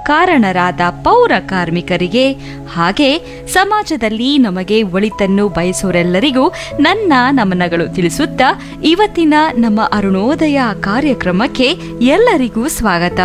ಕಾರಣರಾದ ಪೌರ ಕಾರ್ಮಿಕರಿಗೆ ಹಾಗೆ ಸಮಾಜದಲ್ಲಿ ನಮಗೆ ಒಳಿತನ್ನು ಬಯಸೋರೆಲ್ಲರಿಗೂ ನನ್ನ ನಮನಗಳು ತಿಳಿಸುತ್ತಾ ಇವತ್ತಿನ ನಮ್ಮ ಅರುಣೋದಯ ಕಾರ್ಯಕ್ರಮಕ್ಕೆ ಎಲ್ಲರಿಗೂ ಸ್ವಾಗತ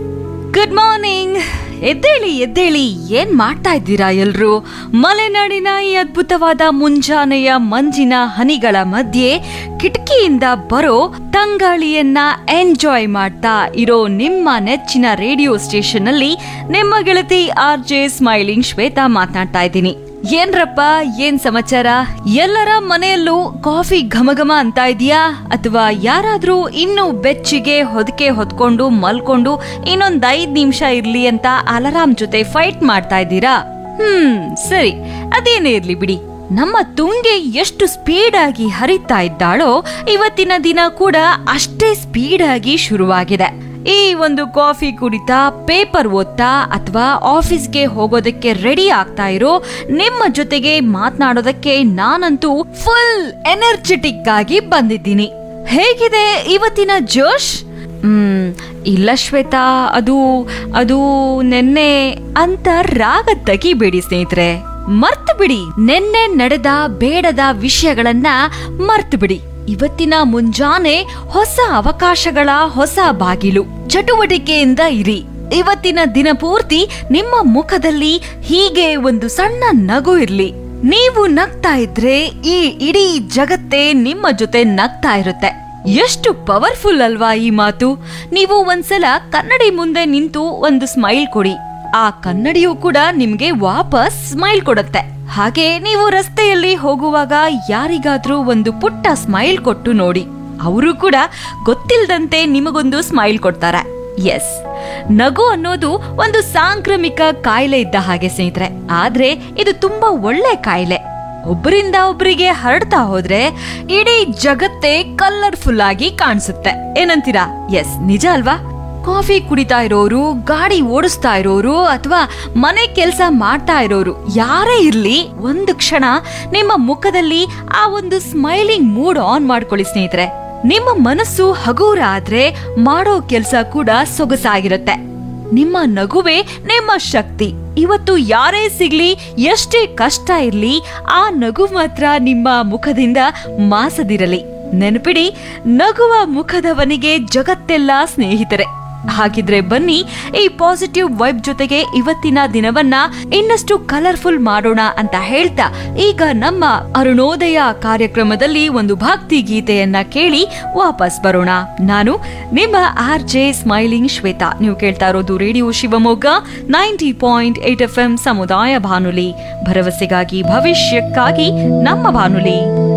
ಗುಡ್ ಮಾರ್ನಿಂಗ್ ಎದ್ದೇಳಿ ಎದ್ದೇಳಿ ಏನ್ ಮಾಡ್ತಾ ಇದ್ದೀರಾ ಎಲ್ರು ಮಲೆನಾಡಿನ ಈ ಅದ್ಭುತವಾದ ಮುಂಜಾನೆಯ ಮಂಜಿನ ಹನಿಗಳ ಮಧ್ಯೆ ಕಿಟಕಿಯಿಂದ ಬರೋ ತಂಗಾಳಿಯನ್ನ ಎಂಜಾಯ್ ಮಾಡ್ತಾ ಇರೋ ನಿಮ್ಮ ನೆಚ್ಚಿನ ರೇಡಿಯೋ ಸ್ಟೇಷನ್ ಅಲ್ಲಿ ನಿಮ್ಮ ಗೆಳತಿ ಆರ್ ಜೆ ಸ್ಮೈಲಿಂಗ್ ಶ್ವೇತಾ ಮಾತನಾಡ್ತಾ ಇದ್ದೀನಿ ಏನ್ರಪ್ಪ ಏನ್ ಸಮಾಚಾರ ಎಲ್ಲರ ಮನೆಯಲ್ಲೂ ಕಾಫಿ ಘಮಘಮ ಅಂತ ಇದೆಯಾ ಅಥವಾ ಯಾರಾದ್ರೂ ಇನ್ನು ಬೆಚ್ಚಿಗೆ ಹೊದಕೆ ಹೊದ್ಕೊಂಡು ಮಲ್ಕೊಂಡು ಇನ್ನೊಂದ್ ಐದ್ ನಿಮಿಷ ಇರ್ಲಿ ಅಂತ ಅಲಾರಾಮ್ ಜೊತೆ ಫೈಟ್ ಮಾಡ್ತಾ ಇದ್ದೀರಾ ಹ್ಮ್ ಸರಿ ಅದೇನೇ ಇರ್ಲಿ ಬಿಡಿ ನಮ್ಮ ತುಂಗೆ ಎಷ್ಟು ಸ್ಪೀಡ್ ಆಗಿ ಹರಿತಾ ಇದ್ದಾಳೋ ಇವತ್ತಿನ ದಿನ ಕೂಡ ಅಷ್ಟೇ ಸ್ಪೀಡ್ ಆಗಿ ಶುರುವಾಗಿದೆ ಈ ಒಂದು ಕಾಫಿ ಕುಡಿತಾ ಪೇಪರ್ ಓದ್ತಾ ಅಥವಾ ಆಫೀಸ್ಗೆ ಹೋಗೋದಕ್ಕೆ ರೆಡಿ ಆಗ್ತಾ ಇರೋ ನಿಮ್ಮ ಜೊತೆಗೆ ಮಾತನಾಡೋದಕ್ಕೆ ನಾನಂತೂ ಫುಲ್ ಎನರ್ಜೆಟಿಕ್ ಆಗಿ ಬಂದಿದ್ದೀನಿ ಹೇಗಿದೆ ಇವತ್ತಿನ ಜೋಶ್ ಹ್ಮ್ ಇಲ್ಲ ಶ್ವೇತಾ ಅದು ಅದು ನೆನ್ನೆ ಅಂತ ರಾಗ ತೆಗಿಬೇಡಿ ಸ್ನೇಹಿತರೆ ಮರ್ತು ಬಿಡಿ ನೆನ್ನೆ ನಡೆದ ಬೇಡದ ವಿಷಯಗಳನ್ನ ಮರ್ತು ಬಿಡಿ ಇವತ್ತಿನ ಮುಂಜಾನೆ ಹೊಸ ಅವಕಾಶಗಳ ಹೊಸ ಬಾಗಿಲು ಚಟುವಟಿಕೆಯಿಂದ ಇರಿ ಇವತ್ತಿನ ದಿನ ಪೂರ್ತಿ ನಿಮ್ಮ ಮುಖದಲ್ಲಿ ಹೀಗೆ ಒಂದು ಸಣ್ಣ ನಗು ಇರ್ಲಿ ನೀವು ನಗ್ತಾ ಇದ್ರೆ ಈ ಇಡೀ ಜಗತ್ತೇ ನಿಮ್ಮ ಜೊತೆ ನಗ್ತಾ ಇರುತ್ತೆ ಎಷ್ಟು ಪವರ್ಫುಲ್ ಅಲ್ವಾ ಈ ಮಾತು ನೀವು ಒಂದ್ಸಲ ಕನ್ನಡಿ ಮುಂದೆ ನಿಂತು ಒಂದು ಸ್ಮೈಲ್ ಕೊಡಿ ಆ ಕನ್ನಡಿಯೂ ಕೂಡ ನಿಮ್ಗೆ ವಾಪಸ್ ಸ್ಮೈಲ್ ಕೊಡುತ್ತೆ ಹಾಗೆ ನೀವು ರಸ್ತೆಯಲ್ಲಿ ಹೋಗುವಾಗ ಯಾರಿಗಾದ್ರೂ ಒಂದು ಪುಟ್ಟ ಸ್ಮೈಲ್ ಕೊಟ್ಟು ನೋಡಿ ಅವರು ಕೂಡ ಗೊತ್ತಿಲ್ಲದಂತೆ ನಿಮಗೊಂದು ಸ್ಮೈಲ್ ಕೊಡ್ತಾರೆ ಎಸ್ ನಗು ಅನ್ನೋದು ಒಂದು ಸಾಂಕ್ರಾಮಿಕ ಕಾಯಿಲೆ ಇದ್ದ ಹಾಗೆ ಸ್ನೇಹಿತರೆ ಆದ್ರೆ ಇದು ತುಂಬಾ ಒಳ್ಳೆ ಕಾಯಿಲೆ ಒಬ್ಬರಿಂದ ಒಬ್ಬರಿಗೆ ಹರಡ್ತಾ ಹೋದ್ರೆ ಇಡೀ ಜಗತ್ತೇ ಕಲರ್ಫುಲ್ ಆಗಿ ಕಾಣಿಸುತ್ತೆ ಏನಂತೀರಾ ಎಸ್ ನಿಜ ಅಲ್ವಾ ಕಾಫಿ ಕುಡಿತಾ ಇರೋರು ಗಾಡಿ ಓಡಿಸ್ತಾ ಇರೋರು ಅಥವಾ ಮನೆ ಕೆಲಸ ಮಾಡ್ತಾ ಇರೋರು ಯಾರೇ ಇರ್ಲಿ ಒಂದು ಕ್ಷಣ ನಿಮ್ಮ ಮುಖದಲ್ಲಿ ಆ ಒಂದು ಸ್ಮೈಲಿಂಗ್ ಮೂಡ್ ಆನ್ ಮಾಡ್ಕೊಳ್ಳಿ ಸ್ನೇಹಿತರೆ ನಿಮ್ಮ ಮನಸ್ಸು ಹಗೂರ ಆದ್ರೆ ಮಾಡೋ ಕೆಲ್ಸ ಕೂಡ ಸೊಗಸಾಗಿರುತ್ತೆ ನಿಮ್ಮ ನಗುವೆ ನಿಮ್ಮ ಶಕ್ತಿ ಇವತ್ತು ಯಾರೇ ಸಿಗ್ಲಿ ಎಷ್ಟೇ ಕಷ್ಟ ಇರ್ಲಿ ಆ ನಗು ಮಾತ್ರ ನಿಮ್ಮ ಮುಖದಿಂದ ಮಾಸದಿರಲಿ ನೆನಪಿಡಿ ನಗುವ ಮುಖದವನಿಗೆ ಜಗತ್ತೆಲ್ಲ ಸ್ನೇಹಿತರೆ ಹಾಗಿದ್ರೆ ಬನ್ನಿ ಈ ಪಾಸಿಟಿವ್ ವೈಬ್ ಜೊತೆಗೆ ಇವತ್ತಿನ ದಿನವನ್ನ ಇನ್ನಷ್ಟು ಕಲರ್ಫುಲ್ ಮಾಡೋಣ ಅಂತ ಹೇಳ್ತಾ ಈಗ ನಮ್ಮ ಅರುಣೋದಯ ಕಾರ್ಯಕ್ರಮದಲ್ಲಿ ಒಂದು ಭಕ್ತಿ ಗೀತೆಯನ್ನ ಕೇಳಿ ವಾಪಸ್ ಬರೋಣ ನಾನು ನಿಮ್ಮ ಆರ್ ಜೆ ಸ್ಮೈಲಿಂಗ್ ಶ್ವೇತಾ ನೀವು ಕೇಳ್ತಾ ಇರೋದು radio Shivamogga ninety point eight F M ಸಮುದಾಯ ಬಾನುಲಿ ಭರವಸೆಗಾಗಿ ಭವಿಷ್ಯಕ್ಕಾಗಿ ನಮ್ಮ ಬಾನುಲಿ